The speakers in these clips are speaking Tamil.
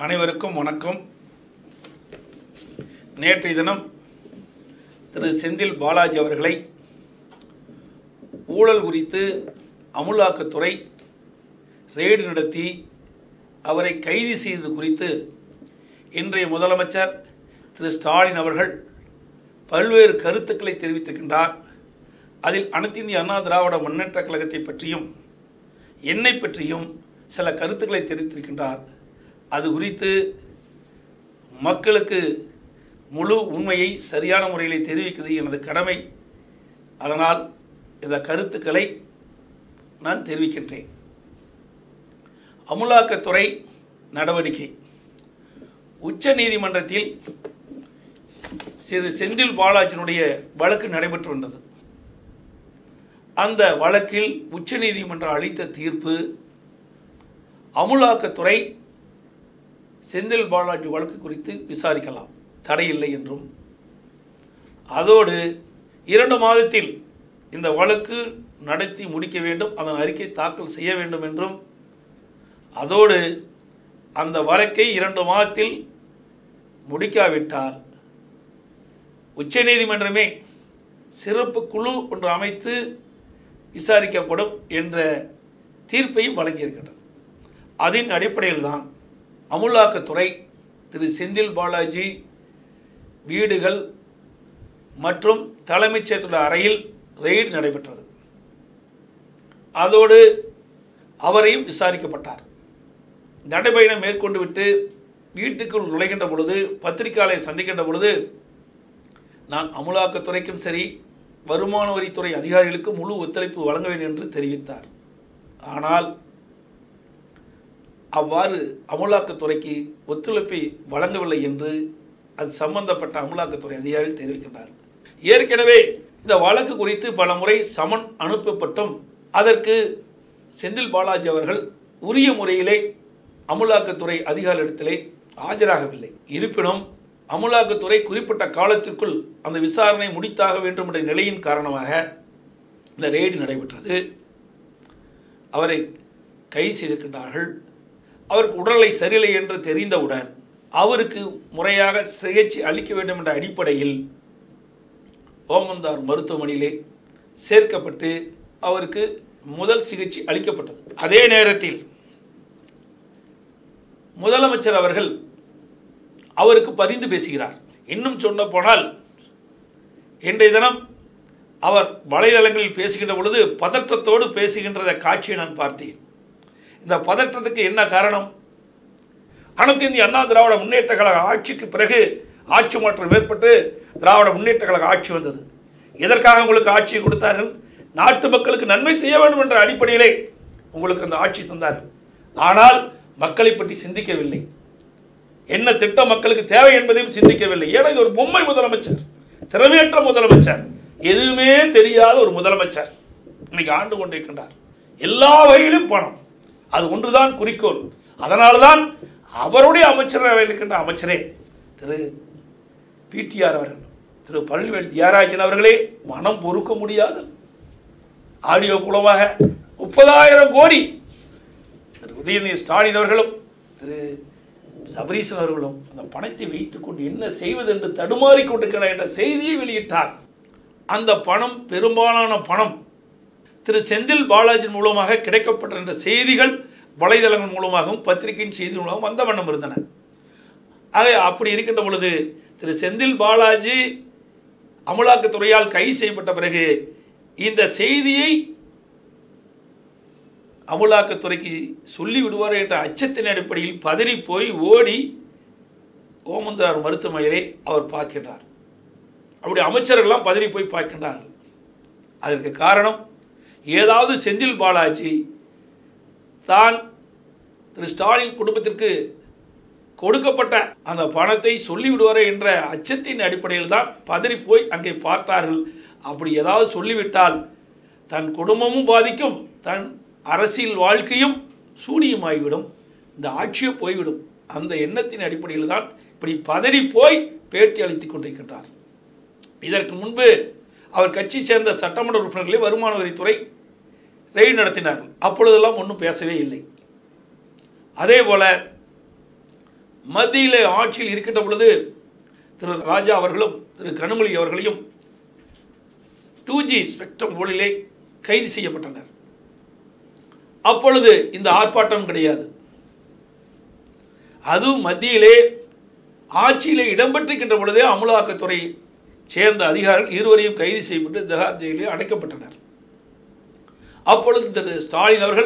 அனைவருக்கும் வணக்கம் நேற்றைய தினம் திரு செந்தில் பாலாஜி அவர்களை ஊழல் குறித்து அமுலாக்கத்துறை ரெய்டு நடத்தி அவரை கைது செய்தது குறித்து இன்றைய முதலமைச்சர் திரு ஸ்டாலின் அவர்கள் பல்வேறு கருத்துக்களை தெரிவித்திருக்கின்றார் அதில் அனைத்து இந்திய அண்ணா திராவிட முன்னேற்ற கழகத்தை பற்றியும் என்னை பற்றியும் சில கருத்துக்களை தெரிவித்திருக்கின்றார் அது குறித்து மக்களுக்கு முழு உண்மையை சரியான முறையில் தெரிவிக்கிறது எனது கடமை அதனால் இந்த கருத்துக்களை நான் தெரிவிக்கின்றேன் அமுலாக்கத்துறை நடவடிக்கை உச்ச நீதிமன்றத்தில் சிறு செந்தில் பாலாஜினுடைய வழக்கு நடைபெற்று வந்தது அந்த வழக்கில் உச்சநீதிமன்றம் அளித்த தீர்ப்பு அமுலாக்கத்துறை செந்தில் பாலாஜி வழக்கு குறித்து விசாரிக்கலாம் தடையில்லை என்றும் அதோடு இரண்டு மாதத்தில் இந்த வழக்கு நடத்தி முடிக்க வேண்டும் அதன் அறிக்கை தாக்கல் செய்ய வேண்டும் என்றும் அதோடு அந்த வழக்கை இரண்டு மாதத்தில் முடிக்காவிட்டால் உச்சநீதிமன்றமே சிறப்பு குழு ஒன்று அமைத்து விசாரிக்கப்படும் என்ற தீர்ப்பையும் வழங்கியிருக்கின்றது அதன் அடிப்படையில் தான் அமுலாக்கத்துறை திரு செந்தில் பாலாஜி வீடுகள் மற்றும் தலைமைச் செயலர் அறையில் ரெய்டு நடைபெற்றது அதோடு அவரையும் விசாரிக்கப்பட்டார் நடைபயணம் மேற்கொண்டு விட்டு வீட்டுக்குள் நுழைகின்ற பொழுது பத்திரிகையாளரை சந்திக்கின்ற பொழுது நான் அமுலாக்கத்துறைக்கும் சரி வருமான வரித்துறை அதிகாரிகளுக்கு முழு ஒத்துழைப்பு வழங்க வேண்டும் என்று தெரிவித்தார் ஆனால் அவ்வாறு அமுலாக்கத்துறைக்கு ஒத்துழைப்பை வழங்கவில்லை என்று அது சம்பந்தப்பட்ட அமுலாக்கத்துறை அதிகாரிகள் தெரிவிக்கின்றார் ஏற்கனவே இந்த வழக்கு குறித்து பல முறை சமன் அனுப்பப்பட்டும் அதற்கு செந்தில் பாலாஜி அவர்கள் உரிய முறையிலே அமுலாக்கத்துறை அதிகாரிகளிடத்திலே ஆஜராகவில்லை இருப்பினும் அமுலாக்கத்துறை குறிப்பிட்ட காலத்திற்குள் அந்த விசாரணை முடித்தாக வேண்டும் என்ற நிலையின் காரணமாக இந்த ரெய்டு நடைபெற்றது அவரை கைது செய்திருக்கின்றார்கள் அவருக்கு உடல்நிலை சரியில்லை என்று தெரிந்தவுடன் அவருக்கு முறையாக சிகிச்சை அளிக்க வேண்டும் என்ற அடிப்படையில் ஓமந்தார் மருத்துவமனையிலே சேர்க்கப்பட்டு அவருக்கு முதல் சிகிச்சை அளிக்கப்பட்டது அதே நேரத்தில் முதலமைச்சர் அவர்கள் அவருக்கு பரிந்து பேசுகிறார் இன்னும் சொன்ன போனால் இன்றைய தினம் அவர் வலைதளங்களில் பேசுகின்ற பொழுது பதற்றத்தோடு பேசுகின்ற காட்சியை நான் பார்த்தேன் இந்த பதற்றத்துக்கு என்ன காரணம் அனைத்து இந்திய அண்ணா திராவிட முன்னேற்ற கழக ஆட்சிக்கு பிறகு ஆட்சி மாற்றம் ஏற்பட்டு திராவிட முன்னேற்ற கழக ஆட்சி வந்தது எதற்காக உங்களுக்கு ஆட்சியை கொடுத்தார்கள் நாட்டு மக்களுக்கு நன்மை செய்ய வேண்டும் என்ற அடிப்படையிலே உங்களுக்கு அந்த ஆட்சி தந்தார்கள் ஆனால் மக்களை பற்றி சிந்திக்கவில்லை என்ன திட்டம் மக்களுக்கு தேவை என்பதையும் சிந்திக்கவில்லை ஏன்னா இது ஒரு பொம்மை முதலமைச்சர் திறமையற்ற முதலமைச்சர் எதுவுமே தெரியாத ஒரு முதலமைச்சர் இன்னைக்கு ஆண்டு கொண்டிருக்கின்றார் எல்லா வகையிலும் பணம் அது ஒன்றுதான் குறிக்கோள் அதனால்தான் அவருடைய அமைச்சரவையில் இருக்கின்ற அமைச்சரே திரு பிடிஆர் அவர்கள் திரு பழனிவேல் தியாகராஜன் அவர்களே மனம் பொறுக்க முடியாது ஆடியோ மூலமாக முப்பதாயிரம் கோடி திரு உதயநிதி ஸ்டாலின் அவர்களும் திரு சபரீசன் அவர்களும் அந்த பணத்தை வைத்துக்கொண்டு என்ன செய்வது என்று தடுமாறி கொண்டிருக்கிறார் என்ற செய்தியை வெளியிட்டார் அந்த பணம் பெரும்பாலான பணம் திரு செந்தில் பாலாஜி மூலமாக கிடைக்கப்பட்ட என்ற செய்திகள் வலைதளங்கள் மூலமாகவும் பத்திரிகையின் செய்தி மூலமாகவும் வந்த வண்ணம் இருந்தன ஆக அப்படி இருக்கின்ற பொழுது திரு செந்தில் பாலாஜி அமலாக்கத்துறையால் கைது செய்யப்பட்ட பிறகு இந்த செய்தியை அமலாக்கத்துறைக்கு சொல்லி விடுவார் என்ற அச்சத்தின் அடிப்படையில் பதறி போய் ஓடி ஓமந்தார் மருத்துவமனையிலே அவர் பார்க்கின்றார் அப்படி அமைச்சர்கள்லாம் பதறி போய் பார்க்கின்றார்கள் அதற்கு காரணம் ஏதாவது செந்தில் பாலாஜி தான் திரு ஸ்டாலின் குடும்பத்திற்கு கொடுக்கப்பட்ட அந்த பணத்தை சொல்லிவிடுவாரே என்ற அச்சத்தின் அடிப்படையில் தான் பதறி போய் அங்கே பார்த்தார்கள் அப்படி ஏதாவது சொல்லிவிட்டால் தன் குடும்பமும் பாதிக்கும் தன் அரசியல் வாழ்க்கையும் சூனியமாகிவிடும் இந்த ஆட்சியும் போய்விடும் அந்த எண்ணத்தின் அடிப்படையில் தான் இப்படி பதறி போய் பேட்டி அளித்துக் கொண்டிருக்கின்றார் இதற்கு முன்பு அவர் கட்சி சேர்ந்த சட்டமன்ற உறுப்பினர்களை வருமான வரித்துறை ரெய்டு நடத்தினார்கள் அப்பொழுதெல்லாம் ஒன்றும் பேசவே இல்லை அதே போல மத்தியிலே ஆட்சியில் இருக்கின்ற பொழுது திரு ராஜா அவர்களும் திரு கனிமொழி அவர்களையும் டூ ஜி ஸ்பெக்ட்ரம் ஊழலிலே கைது செய்யப்பட்டனர் அப்பொழுது இந்த ஆர்ப்பாட்டம் கிடையாது அதுவும் மத்தியிலே ஆட்சியிலே இடம்பெற்றிருக்கின்ற பொழுதே அமலாக்கத்துறை சேர்ந்த அதிகாரிகள் இருவரையும் கைது செய்யப்பட்டு திகார் ஜெயிலில் அடைக்கப்பட்டனர் அப்பொழுது திரு ஸ்டாலின் அவர்கள்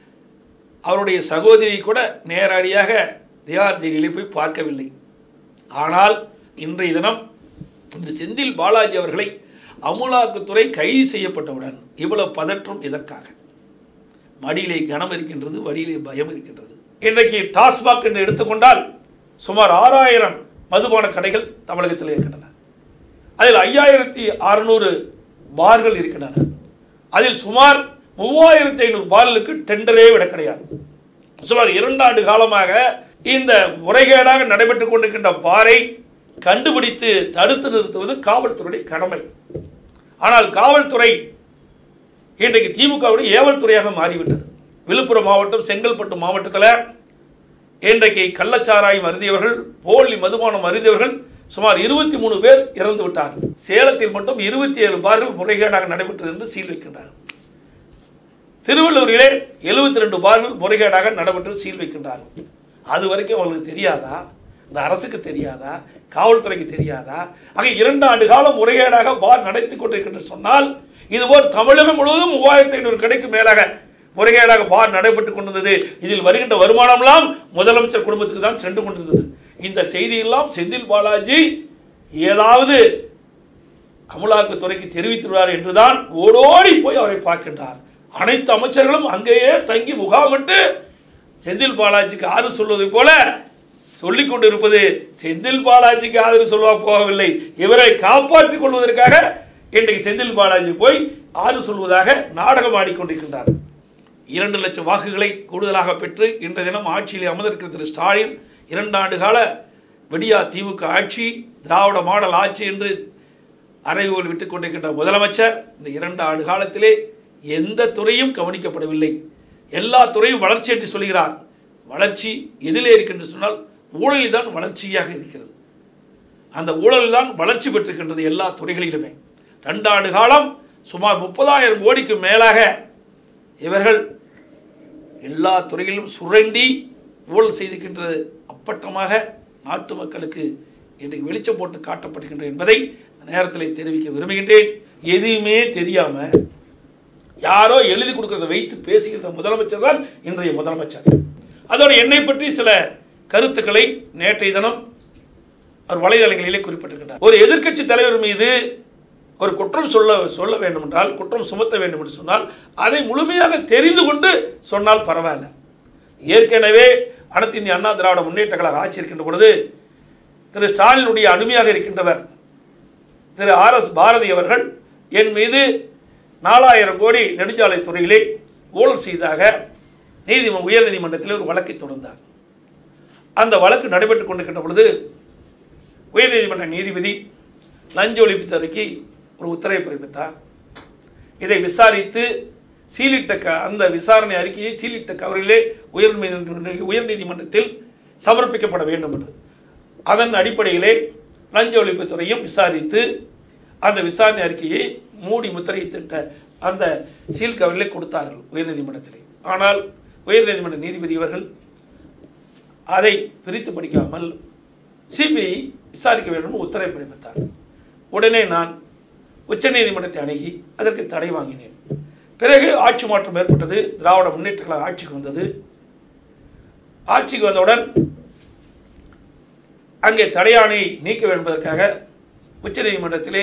அவருடைய சகோதரி கூட நேரடியாக திகார் ஜெயிலிலே போய் பார்க்கவில்லை ஆனால் இன்றைய தினம் இந்த செந்தில் பாலாஜி அவர்களை அமலாக்கத்துறை கைது செய்யப்பட்டவுடன் இவ்வளவு பதற்றம் இதற்காக மடியிலே கனம் இருக்கின்றது வழியிலே பயம் இருக்கின்றது இன்றைக்கு டாஸ்மாக் என்று எடுத்துக்கொண்டால் சுமார் ஆறாயிரம் மதுபான கடைகள் தமிழகத்தில் இருக்கின்றன அதில் ஐயாயிரத்தி அறுநூறு பார்கள் இருக்கின்றன அதில் சுமார் மூவாயிரத்தி ஐநூறு பார்களுக்கு டெண்டரே விட கிடையாது சுமார் இரண்டாண்டு காலமாக இந்த முறைகேடாக நடைபெற்றுக் கொண்டிருக்கின்ற பாரை கண்டுபிடித்து தடுத்து நிறுத்துவது காவல்துறையுடைய கடமை ஆனால் காவல்துறை இன்றைக்கு திமுகவுடைய ஏவல் துறையாக மாறிவிட்டது விழுப்புரம் மாவட்டம் செங்கல்பட்டு மாவட்டத்தில் இன்றைக்கு கள்ளச்சாராயம் அருந்தியவர்கள் போலி மதுபானம் அருந்தியவர்கள் சுமார் இருபத்தி மூணு பேர் இறந்து விட்டார்கள் சேலத்தில் மட்டும் இருபத்தி ஏழு பார்கள் முறைகேடாக நடைபெற்றது என்று சீல் வைக்கின்றார்கள் திருவள்ளூரிலே எழுபத்தி ரெண்டு பார்கள் முறைகேடாக நடைபெற்று சீல் வைக்கின்றார்கள் அது வரைக்கும் அவங்களுக்கு தெரியாதா இந்த அரசுக்கு தெரியாதா காவல்துறைக்கு தெரியாதா ஆக இரண்டு ஆண்டு காலம் முறைகேடாக பார் நடத்தி கொண்டிருக்கின்ற சொன்னால் இதுபோல் தமிழகம் முழுவதும் மூவாயிரத்தி ஐநூறு கடைக்கு மேலாக முறைகேடாக பார் நடைபெற்றுக் கொண்டிருந்தது இதில் வருகின்ற வருமானம்லாம் முதலமைச்சர் குடும்பத்துக்கு தான் சென்று கொண்டிருந்தது இந்த செய்தியெல்லாம் செந்தில் பாலாஜி ஏதாவது அமலாக்கத்துறைக்கு தெரிவித்துள்ளார் என்றுதான் ஓடோடி போய் அவரை பார்க்கின்றார் அனைத்து அமைச்சர்களும் அங்கேயே தங்கி முகாமிட்டு செந்தில் பாலாஜிக்கு ஆறு சொல்வதை போல சொல்லிக் கொண்டிருப்பது செந்தில் பாலாஜிக்கு ஆதரவு சொல்வா போகவில்லை இவரை காப்பாற்றிக் கொள்வதற்காக இன்றைக்கு செந்தில் பாலாஜி போய் ஆறு சொல்வதாக நாடகம் ஆடிக்கொண்டிருக்கின்றார் இரண்டு லட்சம் வாக்குகளை கூடுதலாக பெற்று இன்றைய தினம் ஆட்சியில் அமர்ந்திருக்கிற திரு ஸ்டாலின் இரண்டு ஆண்டு கால விடியா திமுக ஆட்சி திராவிட மாடல் ஆட்சி என்று அறைகோல் விட்டுக் கொண்டிருக்கின்ற முதலமைச்சர் இந்த இரண்டு ஆண்டு காலத்திலே எந்த துறையும் கவனிக்கப்படவில்லை எல்லா துறையும் வளர்ச்சி என்று சொல்கிறார் வளர்ச்சி எதிலே இருக்கின்ற சொன்னால் ஊழலில் தான் வளர்ச்சியாக இருக்கிறது அந்த ஊழல் தான் வளர்ச்சி பெற்றிருக்கின்றது எல்லா துறைகளிலுமே ரெண்டாண்டு காலம் சுமார் முப்பதாயிரம் கோடிக்கு மேலாக இவர்கள் எல்லா துறைகளிலும் சுரண்டி ஊழல் செய்திருக்கின்றது அப்பட்டமாக நாட்டு மக்களுக்கு இன்றைக்கு வெளிச்சம் போட்டு காட்டப்படுகின்றது என்பதை இந்த நேரத்தில் தெரிவிக்க விரும்புகின்றேன் எதுவுமே தெரியாம யாரோ எழுதி கொடுக்கறத வைத்து பேசுகின்ற முதலமைச்சர் தான் இன்றைய முதலமைச்சர் அதோட என்னை பற்றி சில கருத்துக்களை நேற்றைய தினம் அவர் வலைதளங்களிலே குறிப்பிட்டிருக்கிறார் ஒரு எதிர்க்கட்சி தலைவர் மீது ஒரு குற்றம் சொல்ல சொல்ல வேண்டும் என்றால் குற்றம் சுமத்த வேண்டும் என்று சொன்னால் அதை முழுமையாக தெரிந்து கொண்டு சொன்னால் பரவாயில்ல ஏற்கனவே அனைத்து இந்திய அண்ணா திராவிட முன்னேற்ற கழக ஆட்சி இருக்கின்ற பொழுது திரு ஸ்டாலினுடைய அடிமையாக இருக்கின்றவர் திரு ஆர் எஸ் பாரதி அவர்கள் என் மீது நாலாயிரம் கோடி நெடுஞ்சாலை துறையிலே ஊழல் செய்தாக நீதி உயர்நீதிமன்றத்தில் ஒரு வழக்கை தொடர்ந்தார் அந்த வழக்கு நடைபெற்றுக் கொண்டிருக்கின்ற பொழுது உயர்நீதிமன்ற நீதிபதி லஞ்ச ஒழிப்புத்துறைக்கு ஒரு உத்தரவை பிறப்பித்தார் இதை விசாரித்து சீலிட்ட க அந்த விசாரணை அறிக்கையை சீலிட்ட கவரிலே உயர் உயர்நீதிமன்றத்தில் சமர்ப்பிக்கப்பட வேண்டும் என்று அதன் அடிப்படையிலே லஞ்ச ஒழிப்புத்துறையும் விசாரித்து அந்த விசாரணை அறிக்கையை மூடி முத்திரையிட்ட அந்த சீல் கவரிலே கொடுத்தார்கள் உயர்நீதிமன்றத்திலே ஆனால் உயர்நீதிமன்ற நீதிபதி அவர்கள் அதை பிரித்து படிக்காமல் சிபிஐ விசாரிக்க வேண்டும் உத்தரவை பிறப்பித்தார் உடனே நான் உச்சநீதிமன்றத்தை அணுகி அதற்கு தடை வாங்கினேன் பிறகு ஆட்சி மாற்றம் ஏற்பட்டது திராவிட முன்னேற்ற கழக ஆட்சிக்கு வந்தது ஆட்சிக்கு வந்தவுடன் அங்கே தடையாணை நீக்க வேண்டும் என்பதற்காக உச்சநீதிமன்றத்திலே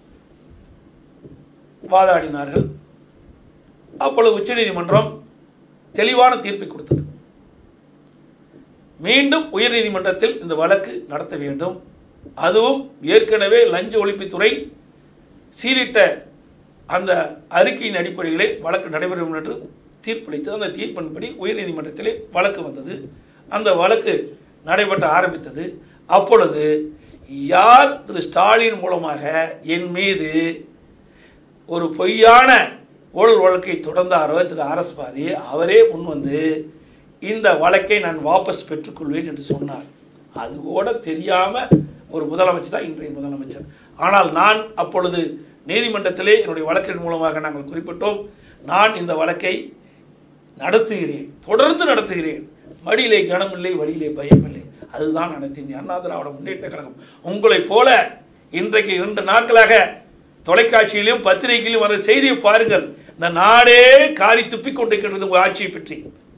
வாதாடினார்கள் அப்பொழுது உச்சநீதிமன்றம் தெளிவான தீர்ப்பை கொடுத்தது மீண்டும் உயர்நீதிமன்றத்தில் இந்த வழக்கு நடத்த வேண்டும் அதுவும் ஏற்கனவே லஞ்ச ஒழிப்புத்துறை சீலிட்ட அந்த அறிக்கையின் அடிப்படையிலே வழக்கு நடைபெறும் என்று தீர்ப்பளித்து அந்த தீர்ப்பின்படி உயர்நீதிமன்றத்திலே வழக்கு வந்தது அந்த வழக்கு நடைபெற்ற ஆரம்பித்தது அப்பொழுது யார் திரு ஸ்டாலின் மூலமாக என் மீது ஒரு பொய்யான ஊழல் வழக்கை தொடர்ந்தாரோ திரு அரசு பாதி அவரே முன் வந்து இந்த வழக்கை நான் வாபஸ் பெற்றுக்கொள்வேன் என்று சொன்னார் அது கூட தெரியாமல் ஒரு முதலமைச்சர் தான் இன்றைய முதலமைச்சர் ஆனால் நான் அப்பொழுது நீதிமன்றத்திலே என்னுடைய வழக்கின் மூலமாக நாங்கள் குறிப்பிட்டோம் நான் இந்த வழக்கை நடத்துகிறேன் தொடர்ந்து நடத்துகிறேன் மடியிலே கனமில்லை வழியிலே பயமில்லை அதுதான் அனைத்து இந்திய அண்ணா திராவிட முன்னேற்ற கழகம் உங்களைப் போல இன்றைக்கு இரண்டு நாட்களாக தொலைக்காட்சியிலும் பத்திரிகையிலும் வர செய்தியை பாருங்கள் இந்த நாடே காரி துப்பிக் கொண்டிருக்கிறது உங்கள் ஆட்சியை பற்றி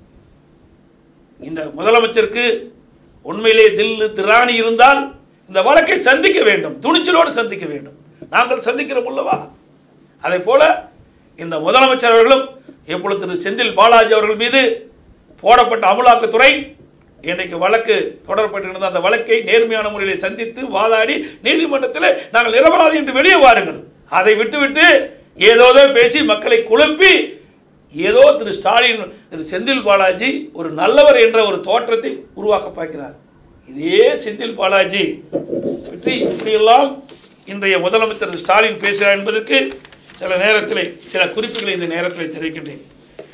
இந்த முதலமைச்சருக்கு உண்மையிலே தில்லு திராணி இருந்தால் இந்த வழக்கை சந்திக்க வேண்டும் துணிச்சலோடு சந்திக்க வேண்டும் நாங்கள் சந்திக்கிறோம் அல்லவா அதே போல இந்த முதலமைச்சர் அவர்களும் எப்பொழுது திரு செந்தில் பாலாஜி அவர்கள் மீது போடப்பட்ட அமலாக்கத்துறை இன்றைக்கு வழக்கு தொடரப்பட்டிருந்த அந்த வழக்கை நேர்மையான முறையில் சந்தித்து வாதாடி நீதிமன்றத்தில் நாங்கள் நிரபராதி என்று வெளியே வாருங்கள் அதை விட்டுவிட்டு ஏதோதோ பேசி மக்களை குழப்பி ஏதோ திரு ஸ்டாலின் திரு செந்தில் பாலாஜி ஒரு நல்லவர் என்ற ஒரு தோற்றத்தை உருவாக்க பார்க்கிறார் இதே செந்தில் பாலாஜி பற்றி இப்படியெல்லாம் இன்றைய முதலமைச்சர் திரு ஸ்டாலின் பேசுகிறார் என்பதற்கு சில நேரத்தில் சில குறிப்புகளை இந்த நேரத்தில் தெரிவிக்கின்றேன்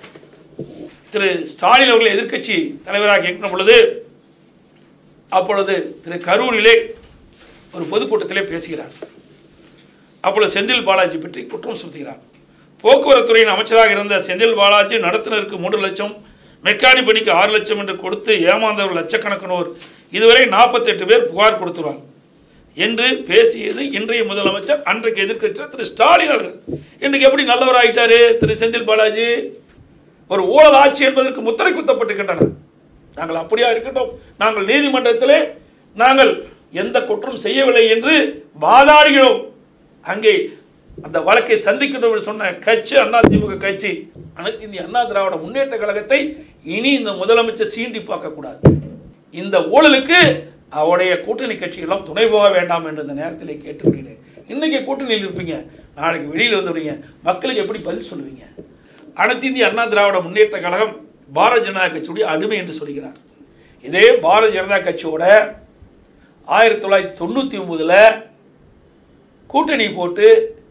திரு ஸ்டாலின் அவர்கள் எதிர்க்கட்சி தலைவராக இருக்கிற பொழுது அப்பொழுது திரு கரூரிலே ஒரு பொதுக்கூட்டத்திலே பேசுகிறார் அப்பொழுது செந்தில் பாலாஜி பற்றி குற்றம் சுமத்துகிறார் போக்குவரத்துறையின் அமைச்சராக இருந்த செந்தில் பாலாஜி நடத்துனருக்கு மூன்று லட்சம் மெக்கானிக் பணிக்கு ஆறு லட்சம் என்று கொடுத்து ஏமாந்தவர் லட்சக்கணக்கானோர் இதுவரை நாற்பத்தெட்டு பேர் புகார் கொடுத்துருவாங்க என்று பேசியது இன்றைய முதலமைச்சர் அன்றைக்கு எதிர்க்கட்சியர் திரு ஸ்டாலின் அவர்கள் இன்றைக்கு எப்படி நல்லவராயிட்டாரு திரு செந்தில் பாலாஜி ஒரு ஊழல் ஆட்சி என்பதற்கு முத்திரை குத்தப்பட்டிருக்கின்றன நாங்கள் அப்படியா இருக்கட்டும் நாங்கள் நீதிமன்றத்திலே நாங்கள் எந்த குற்றம் செய்யவில்லை என்று வாதாடுகிறோம் அங்கே அந்த வழக்கை சந்திக்கின்றோம் என்று சொன்ன கட்சி அண்ணா திமுக கட்சி அனைத்து இந்திய அண்ணா திராவிட முன்னேற்ற கழகத்தை இனி இந்த முதலமைச்சர் சீண்டி பார்க்கக்கூடாது இந்த ஊழலுக்கு அவருடைய கூட்டணி கட்சிகளும் துணை போக வேண்டாம் என்று இந்த நேரத்திலே கேட்டுக்கொள்கிறேன் இன்னைக்கு கூட்டணியில் இருப்பீங்க நாளைக்கு வெளியில் வந்துடுவீங்க மக்களுக்கு எப்படி பதில் சொல்லுவீங்க அனைத்து இந்திய அண்ணா திராவிட முன்னேற்ற கழகம் பாரதிய ஜனதா கட்சியுடைய அடிமை என்று சொல்கிறார் இதே பாரதிய ஜனதா கட்சியோட ஆயிரத்தி தொள்ளாயிரத்தி தொண்ணூற்றி ஒன்பதில் கூட்டணி போட்டு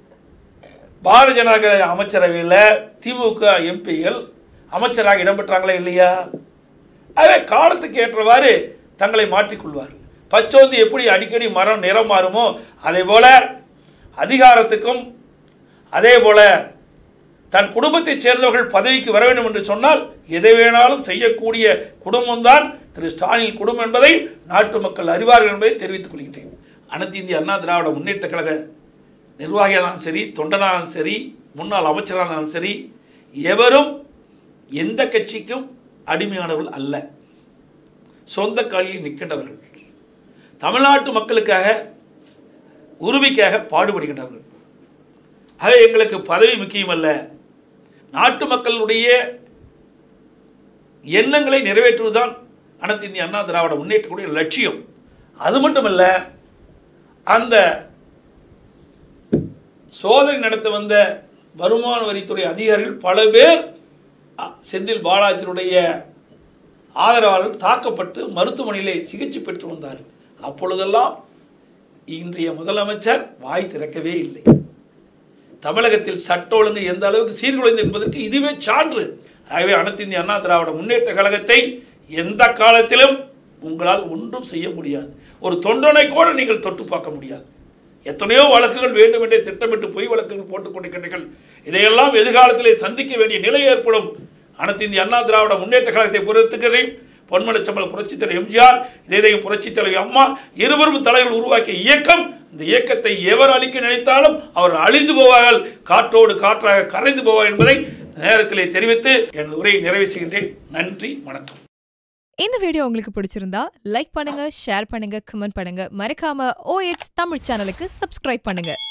பாரதிய ஜனதா அமைச்சரவையில் திமுக எம்பிகள் அமைச்சராக இடம்பெற்றாங்களா இல்லையா அதே காலத்துக்கு ஏற்றவாறு தங்களை மாற்றிக்கொள்வார் பச்சோந்தி எப்படி அடிக்கடி மரம் நிறம் மாறுமோ அதே போல அதிகாரத்துக்கும் அதே போல தன் குடும்பத்தைச் சேர்ந்தவர்கள் பதவிக்கு வர வேண்டும் என்று சொன்னால் எதை வேணாலும் செய்யக்கூடிய குடும்பம்தான் திரு ஸ்டாலின் குடும்பம் என்பதை நாட்டு மக்கள் அறிவார்கள் என்பதை தெரிவித்துக் கொள்கின்றேன் அனைத்து இந்திய அண்ணா திராவிட முன்னேற்ற கழக நிர்வாகியானாலும் சரி தொண்டனாலும் சரி முன்னாள் அமைச்சரானாலும் சரி எவரும் எந்த கட்சிக்கும் அடிமையானவர்கள் அல்ல சொந்த காலில் நிற்கின்றவர்கள் தமிழ்நாட்டு மக்களுக்காக உரிமைக்காக பாடுபடுகின்றவர்கள் ஆக எங்களுக்கு பதவி முக்கியமல்ல நாட்டு மக்களுடைய எண்ணங்களை நிறைவேற்றுவதுதான் அனைத்து இந்திய அண்ணா திராவிட முன்னேற்றக்கூடிய லட்சியம் அது மட்டுமல்ல அந்த சோதனை நடத்த வந்த வருமான வரித்துறை அதிகாரிகள் பல பேர் அ, செந்தில் பாலாஜியுடைய ஆதரவாளர்கள் தாக்கப்பட்டு மருத்துவமனையிலே சிகிச்சை பெற்று வந்தார் அப்பொழுதெல்லாம் இன்றைய முதலமைச்சர் வாய் திறக்கவே இல்லை தமிழகத்தில் சட்ட ஒழுங்கு எந்த அளவுக்கு சீர்குலைந்து என்பதற்கு இதுவே சான்று ஆகவே அனைத்து இந்திய அண்ணா திராவிட முன்னேற்ற கழகத்தை எந்த காலத்திலும் உங்களால் ஒன்றும் செய்ய முடியாது ஒரு தொண்டனை கூட நீங்கள் தொட்டு பார்க்க முடியாது எத்தனையோ வழக்குகள் வேண்டும் என்றே திட்டமிட்டு பொய் வழக்குகள் போட்டுக் கொண்டிருக்கின்றீர்கள் இதையெல்லாம் எதிர்காலத்திலே சந்திக்க வேண்டிய நிலை ஏற்படும் அனைத்து இந்திய அண்ணா திராவிட முன்னேற்ற கழகத்தை பொறுத்துக்கிறேன் பொன்மலைச்சம்பள புரட்சித் தலைவர் எம்ஜிஆர் இதயம் புரட்சித் தலைவர் அம்மா இருவரும் தலைவர்கள் உருவாக்கிய இயக்கம் இந்த இயக்கத்தை எவர் அழிக்க நினைத்தாலும் அவர் அழிந்து போவார்கள் காற்றோடு காற்றாக கரைந்து போவார் என்பதை நேரத்திலே தெரிவித்து எனது உரையை நிறைவு செய்கின்றேன் நன்றி வணக்கம் இந்த வீடியோ உங்களுக்கு பிடிச்சிருந்தா லைக் பண்ணுங்க ஷேர் பண்ணுங்க கமெண்ட் பண்ணுங்க மறக்காம OH தமிழ் சேனலுக்கு சப்ஸ்கிரைப் பண்ணுங்க